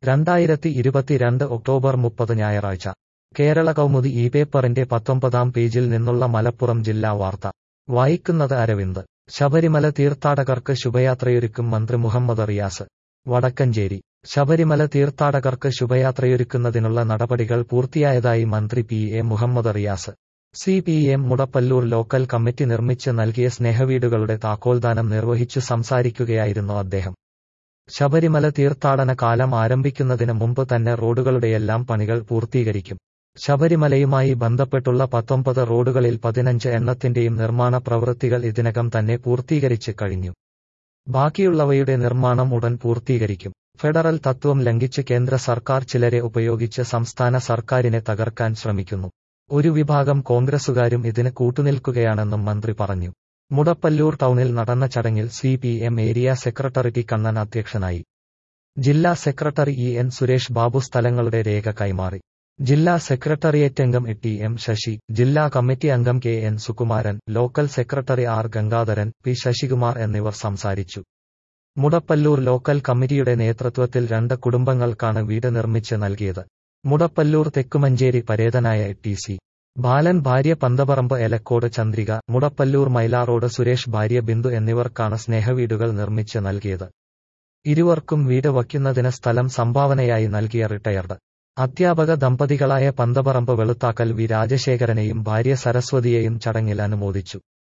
രണ്ടായിരത്തി ഇരുപത്തിരണ്ട് ഒക്ടോബർ മുപ്പത് ഞായറാഴ്ച കേരള കൗമുദി ഈ പേപ്പറിന്റെ പത്തൊമ്പതാം പേജിൽ നിന്നുള്ള മലപ്പുറം ജില്ലാ വാർത്ത വായിക്കുന്നത് അരവിന്ദ് ശബരിമല തീർത്ഥാടകർക്ക് ശുഭയാത്രയൊരുക്കും മന്ത്രി മുഹമ്മദ് റിയാസ് വടക്കഞ്ചേരി ശബരിമല തീർത്ഥാടകർക്ക് ശുഭയാത്രയൊരുക്കുന്നതിനുള്ള നടപടികൾ പൂർത്തിയായതായി മന്ത്രി P A Muhammad Riyas C P M Mudappallur local committee നിർമ്മിച്ച് നൽകിയ സ്നേഹവീടുകളുടെ താക്കോൽദാനം നിർവഹിച്ചു സംസാരിക്കുകയായിരുന്നു അദ്ദേഹം ശബരിമല തീർത്ഥാടന കാലം ആരംഭിക്കുന്നതിന് മുമ്പ് തന്നെ റോഡുകളുടെയെല്ലാം പണികൾ പൂർത്തീകരിക്കും ശബരിമലയുമായി ബന്ധപ്പെട്ടുള്ള പത്തൊമ്പത് റോഡുകളിൽ പതിനഞ്ച് എണ്ണത്തിന്റെയും നിർമ്മാണ പ്രവൃത്തികൾ ഇതിനകം തന്നെ പൂർത്തീകരിച്ച് കഴിഞ്ഞു ബാക്കിയുള്ളവയുടെ നിർമ്മാണം ഉടൻ പൂർത്തീകരിക്കും ഫെഡറൽ തത്വം ലംഘിച്ച് കേന്ദ്ര സർക്കാർ ചിലരെ ഉപയോഗിച്ച് സംസ്ഥാന സർക്കാരിനെ തകർക്കാൻ ശ്രമിക്കുന്നു ഒരു വിഭാഗം കോൺഗ്രസുകാരും ഇതിന് കൂട്ടുനിൽക്കുകയാണെന്നും മന്ത്രി പറഞ്ഞു മുടപ്പല്ലൂർ ടൗണിൽ നടന്ന ചടങ്ങിൽ C P M area secretary T Kannan അധ്യക്ഷനായി ജില്ലാ secretary E N Suresh Babu സ്ഥലങ്ങളുടെ രേഖ കൈമാറി ജില്ലാ സെക്രട്ടറിയേറ്റ് അംഗം ടി എം ശശി ജില്ലാ കമ്മിറ്റി അംഗം K N Sukumaran local secretary R Gangadharan P Sasikumar എന്നിവർ സംസാരിച്ചു മുടപ്പല്ലൂർ ലോക്കൽ കമ്മിറ്റിയുടെ നേതൃത്വത്തിൽ രണ്ട് കുടുംബങ്ങൾക്കാണ് വീട് നിർമ്മിച്ച് നൽകിയത് മുടപ്പല്ലൂർ തെക്കുമഞ്ചേരി പരേതനായ ടി സി ബാലൻ ഭാര്യ പന്തപറമ്പ് എലക്കോട് ചന്ദ്രിക മുടപ്പല്ലൂർ മൈലാറോഡ് സുരേഷ് ഭാര്യ ബിന്ദു എന്നിവർക്കാണ് സ്നേഹവീടുകൾ നിർമ്മിച്ച് നൽകിയത് ഇരുവർക്കും വീട് വയ്ക്കുന്നതിന് സ്ഥലം സംഭാവനയായി നൽകിയ റിട്ടയർഡ് അധ്യാപക ദമ്പതികളായ പന്തപറമ്പ് വെളുത്താക്കൽ വി രാജശേഖരനെയും ഭാര്യ സരസ്വതിയെയും ചടങ്ങിൽ അനുമോദിച്ചു